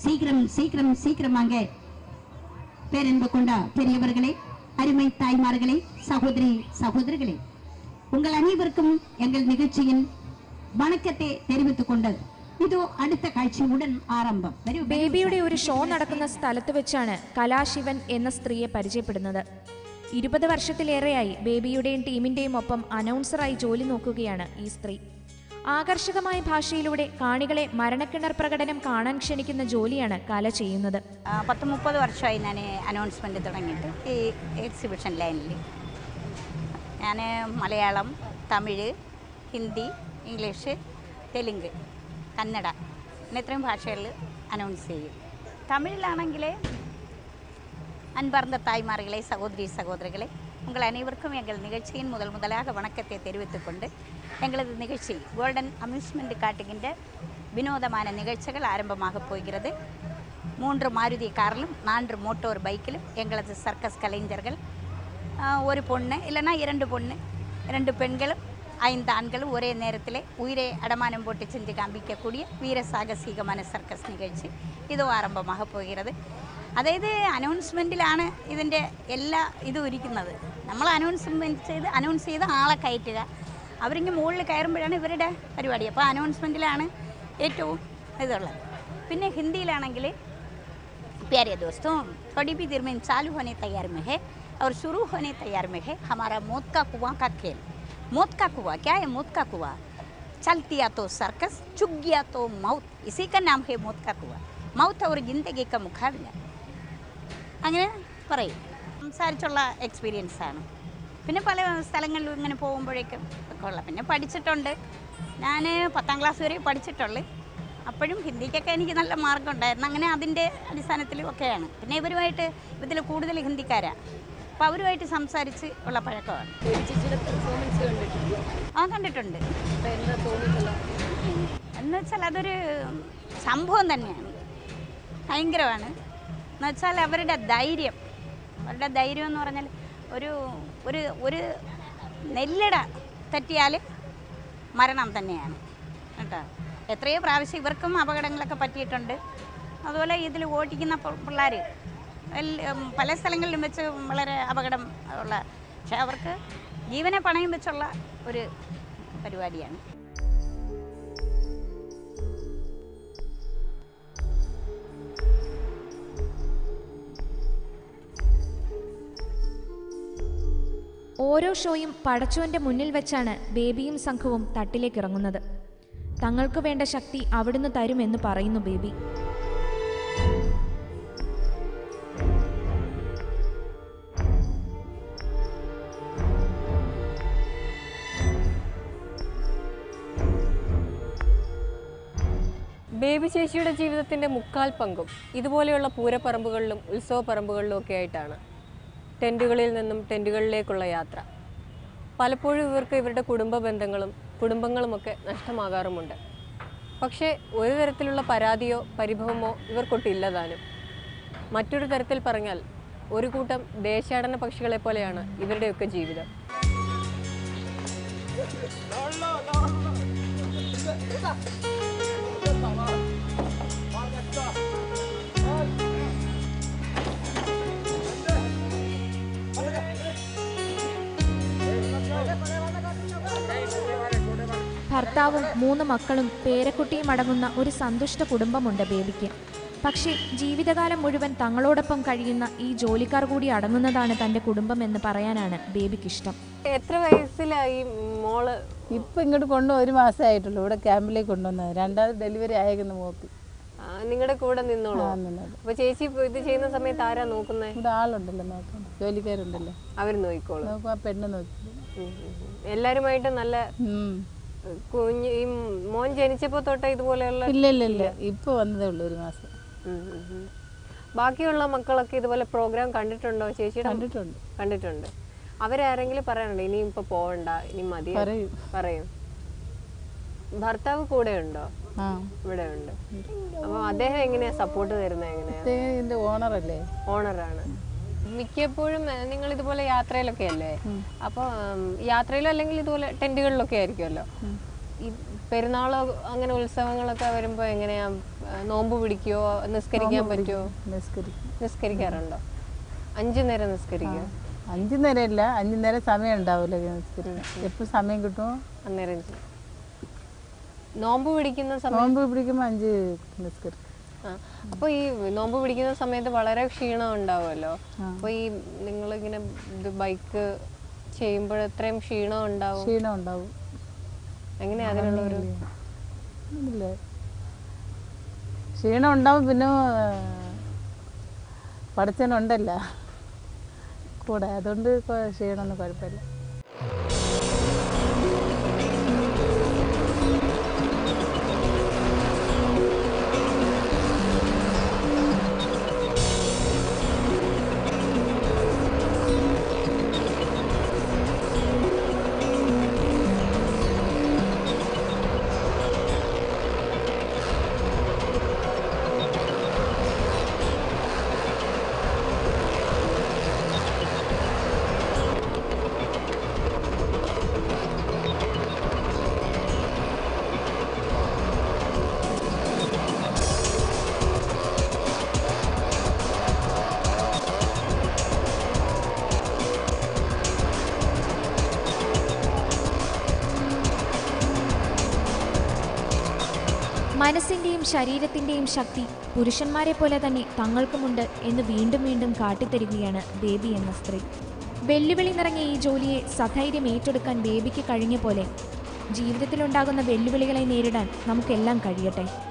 சீக்கிரம் சீக்கிரம் சீக்கிரமாக பேரன்பு கொண்ட பெரியவர்களே அருமை தாய்மார்களே சகோதரி சகோதரிகளே உங்கள் அனைவருக்கும் எங்கள் நிகழ்ச்சியின் வணக்கத்தை தெரிவித்துக் கொண்டு இதோ അടുത്ത കാഴ്ചയുടൻ ആരംഭം വരൂ വരൂ. ബേബിയുടെ ഒരു ഷോ നടക്കുന്ന സ്ഥലത്ത് വെച്ചാണ് കലാശിവൻ എന്ന സ്ത്രീയെ പരിചയപ്പെടുന്നത് ഇരുപത് വർഷത്തിലേറെയായി ബേബിയുടെയും ടീമിന്റെയും ഒപ്പം അനൗൺസറായി ജോലി നോക്കുകയാണ് ഈ സ്ത്രീ ആകർഷകമായ ഭാഷയിലൂടെ കാണികളെ മരണക്കിണർ പ്രകടനം കാണാൻ ക്ഷണിക്കുന്ന ജോലിയാണ് കല ചെയ്യുന്നത് ആ, പത്ത് മുപ്പത് വർഷമായി ഞാൻ അനൗൺസ്മെൻറ്റ് തുടങ്ങിയിട്ട് ഈ എക്സിബിഷൻ ലൈനിൽ ഞാൻ മലയാളം തമിഴ് ഹിന്ദി ഇംഗ്ലീഷ് തെലുങ്ക് കന്നഡ ഇങ്ങനെ ഇത്രയും ഭാഷകളിൽ അനൗൺസ് ചെയ്യും തമിഴിലാണെങ്കിൽ அன்பார்ந்த தாய்மார்களே சகோதரி சகோதரிகளே உங்கள் அனைவருக்கும் எங்கள் நிகழ்ச்சியின் முதல் முதலாக வணக்கத்தை தெரிவித்துக் கொண்டு எங்களது நிகழ்ச்சி கோல்டன் அம்யூஸ்மெண்ட் காட்டுகின்ற வினோதமான நிகழ்ச்சிகள் ஆரம்பமாக போகிறது மூன்று மாருதி காரிலும் நான்கு மோட்டோர் பைக்கிலும் எங்களது சர்க்கஸ் கலைஞர்கள் ஆஹ், ஒரு பொண்ணு இல்லைன்னா இரண்டு பொண்ணு ரெண்டு பெண்களும் ஐந்து ஆண்களும் ஒரே நேரத்தில் உயிரை அடமானம் போட்டு செஞ்சு காண்பிக்கக்கூடிய வீர സാഹസികமான സർക്കസ് നികഴ്ച ഇതോ ആരംഭமாக പോകുന്നത് അതായത് അനൗൺസ്മെൻറ്റിലാണ് ഇതിൻ്റെ എല്ലാ ഇതും ഇരിക്കുന്നത് നമ്മൾ അനൗൺസ്മെൻറ്റ് ചെയ്ത് അനൗൺസ് ചെയ്ത് ആളെ കയറ്റുക അവരിങ്ങനെ മുകളിൽ കയറുമ്പോഴാണ് ഇവരുടെ പരിപാടി അപ്പോൾ അനൗൺസ്മെൻറ്റിലാണ് ഏറ്റവും ഇതുള്ളത് പിന്നെ ഹിന്ദിയിലാണെങ്കിൽ प्यारे दोस्तों कड़ी भी देर में चालू होने तैयार में है और शुरू होने तैयार में है हमारा मौत का कुआं का खेल मौत का कुआं क्या है मौत का कुआं चल दिया तो सर्कस चुग गया तो मौत इसी का नाम है मौत का कुआं मौत और जिंदगी का मुकाबला അങ്ങനെ പറയും സംസാരിച്ചുള്ള എക്സ്പീരിയൻസ് ആണ് പിന്നെ പല സ്ഥലങ്ങളിലും ഇങ്ങനെ പോകുമ്പോഴേക്കും ഒക്കെ ഉള്ള പിന്നെ പഠിച്ചിട്ടുണ്ട് ഞാൻ പത്താം ക്ലാസ് വരെ പഠിച്ചിട്ടുള്ളു അപ്പോഴും ഹിന്ദിക്കൊക്കെ എനിക്ക് നല്ല മാർക്ക് ഉണ്ടായിരുന്നു അങ്ങനെ അതിൻ്റെ അടിസ്ഥാനത്തിലും ഒക്കെയാണ് പിന്നെ ഇവരുമായിട്ട് ഇതിൽ കൂടുതൽ ഹിന്ദിക്കാരാണ് അപ്പോൾ അവരുമായിട്ട് സംസാരിച്ച് ഉള്ള പഴക്കമാണ് ആ കണ്ടിട്ടുണ്ട് എന്ന് വെച്ചാൽ അതൊരു സംഭവം തന്നെയാണ് ഭയങ്കരമാണ് എന്ന് വെച്ചാൽ അവരുടെ ധൈര്യം അവരുടെ ധൈര്യം എന്ന് പറഞ്ഞാൽ ഒരു ഒരു ഒരു നെല്ലിട തെറ്റിയാൽ മരണം തന്നെയാണ് കേട്ടോ എത്രയോ പ്രാവശ്യം ഇവർക്കും അപകടങ്ങളൊക്കെ പറ്റിയിട്ടുണ്ട് അതുപോലെ ഇതിൽ ഓടിക്കുന്ന പിള്ളേർ പല സ്ഥലങ്ങളിലും വെച്ച് വളരെ അപകടം ഉള്ള പക്ഷെ അവർക്ക് ജീവനെ പണയം വെച്ചുള്ള ഒരു പരിപാടിയാണ് ഓരോ ഷോയും പടച്ചോന്റെ മുന്നിൽ വെച്ചാണ് ബേബിയും സംഘവും തട്ടിലേക്ക് ഇറങ്ങുന്നത് തങ്ങൾക്ക് വേണ്ട ശക്തി അവിടുന്ന് തരുമെന്ന് പറയുന്നു ബേബി ബേബി ചേച്ചിയുടെ ജീവിതത്തിന്റെ മുക്കാൽ പങ്കും ഇതുപോലെയുള്ള പൂരപ്പറമ്പുകളിലും ഉത്സവപ്പറമ്പുകളിലും ഒക്കെ ആയിട്ടാണ് ടെൻറ്റുകളിൽ നിന്നും ടെൻറ്റുകളിലേക്കുള്ള യാത്ര പലപ്പോഴും ഇവർക്ക് ഇവരുടെ കുടുംബ ബന്ധങ്ങളും കുടുംബങ്ങളുമൊക്കെ നഷ്ടമാകാറുമുണ്ട് പക്ഷേ ഒരു തരത്തിലുള്ള പരാതിയോ പരിഭവമോ ഇവർക്കൊട്ടില്ലതാനും മറ്റൊരു തരത്തിൽ പറഞ്ഞാൽ ഒരു കൂട്ടം ദേശാടന പക്ഷികളെ പോലെയാണ് ഇവരുടെയൊക്കെ ജീവിതം ഭർത്താവും മൂന്ന് മക്കളും പേരക്കുട്ടിയും അടങ്ങുന്ന ഒരു സന്തുഷ്ട കുടുംബമുണ്ട് ബേബിക്ക് പക്ഷേ ജീവിതകാലം മുഴുവൻ തങ്ങളോടൊപ്പം കഴിയുന്ന ഈ ജോലിക്കാർ കൂടി അടങ്ങുന്നതാണ് തൻ്റെ കുടുംബം എന്ന് പറയാനാണ് ബേബിക്കിഷ്ടം എത്ര വയസ്സിലായി മോള് ഇപ്പം ഇങ്ങോട്ട് കൊണ്ടു ഒരു മാസമേ ആയിട്ടുള്ളൂ ഇവിടെ ക്യാമ്പിലേക്ക് കൊണ്ടുവന്നത് രണ്ടാമത് ഡെലിവറി ആയേക്കുന്നു മോക്ക് നിങ്ങളുടെ കൂടെ നിന്നോളൂ ആ, നിന്നത്. അപ്പൊ ചേച്ചി ഇപ്പൊ ഇത് ചെയ്യുന്ന സമയത്ത് ആരാ നോക്കുന്നേ ഇവിടെ ആളുണ്ടല്ലോ നോക്കാൻ ജോലിക്കാരുണ്ടല്ലോ അവര് നോക്കിക്കോളും നോക്കും ആ പെണ്ണ് നോക്കി ഉം, ഉം, ഉം. എല്ലാരുമായിട്ട് നല്ല ഉം. കുഞ്ഞ് ഈ മോൻ ജനിച്ചപ്പോ തൊട്ടേ ഇതുപോലെയുള്ള ഇല്ല ഇല്ല ഇല്ല ഇപ്പൊ വന്നതേ ഉള്ളൂ ഒരു മാസം ഉം, ഉം, ഉം. ബാക്കിയുള്ള മക്കളൊക്കെ ഇതുപോലെ പ്രോഗ്രാം കണ്ടിട്ടുണ്ടോ ചേച്ചിയുടെ കണ്ടിട്ടുണ്ട് കണ്ടിട്ടുണ്ട് അവരാരെങ്കിലും പറയാനുണ്ടോ ഇനി ഇപ്പൊ പോവണ്ട ഇനി മതി പറയും പറയും ഭർത്താവ് കൂടെ ഉണ്ടോ ആ ഇവിടെ ഉണ്ട് അപ്പൊ അദ്ദേഹം എങ്ങനെയാ സപ്പോർട്ട് തരുന്നത് എങ്ങനെയാ ഇദ്ദേഹം ഇതിന്റെ ഓണറല്ലേ ഓണറാണ് മിക്കപ്പോഴും ഏഹ്, നിങ്ങൾ ഇതുപോലെ യാത്രയിലൊക്കെ അല്ലേ അപ്പോൾ യാത്രയിലോ അല്ലെങ്കിൽ ഇതുപോലെ ടെന്റുകളിലൊക്കെ ആയിരിക്കുമല്ലോ ഈ പെരുന്നാളോ അങ്ങനെ ഉത്സവങ്ങളൊക്കെ വരുമ്പോൾ എങ്ങനെയാ ആ, നോമ്പ് പിടിക്കുകയോ നിസ്കരിക്കാൻ പറ്റുമോ നിസ്കരിക്കും നിസ്കരിക്കാറുണ്ടോ അഞ്ചു നേരം നിസ്കരിക്കുമോ അഞ്ചു നേരം ഇല്ല അഞ്ചു നേരം സമയം ഉണ്ടാവില്ല നിസ്കരിക്കാൻ എപ്പോൾ സമയം കിട്ടുമോ അന്നേരം ചെയ്യും. നോമ്പ് പിടിക്കുന്ന സമയം നോമ്പ് പിടിക്കുമ്പോൾ അഞ്ച് നിസ്കരിക്കും ആ അപ്പോൾ ഈ നോമ്പ് പിടിക്കുന്ന സമയത്ത് വളരെ ക്ഷീണം ഉണ്ടാവുമല്ലോ ആ. അപ്പോൾ ഈ നിങ്ങളിങ്ങനെ ഇത് ബൈക്ക് ചെയ്യുമ്പോൾ എത്രയും ക്ഷീണം ഉണ്ടാവും ക്ഷീണം ഉണ്ടാവും എങ്ങനെയാ അതിനുള്ള ഒരു ഇല്ല ക്ഷീണം ഉണ്ടാവും പിന്നെ പഠിച്ചനുണ്ടല്ല കൂടെ അതുകൊണ്ട് കൊ- ക്ഷീണമൊന്നും കുഴപ്പമില്ല മനസ്സിന്റെയും ശരീരത്തിന്റെയും ശക്തി പുരുഷന്മാരെ പോലെ തന്നെ തങ്ങൾക്കുമുണ്ട് എന്ന് വീണ്ടും വീണ്ടും കാട്ടിത്തരികയാണ് ബേബി എന്ന സ്ത്രീ വെല്ലുവിളി നിറഞ്ഞ ഈ ജോലിയെ സധൈര്യം ഏറ്റെടുക്കാൻ ബേബിക്ക് കഴിഞ്ഞ പോലെ ജീവിതത്തിലുണ്ടാകുന്ന വെല്ലുവിളികളെ നേരിടാൻ നമുക്കെല്ലാം കഴിയട്ടെ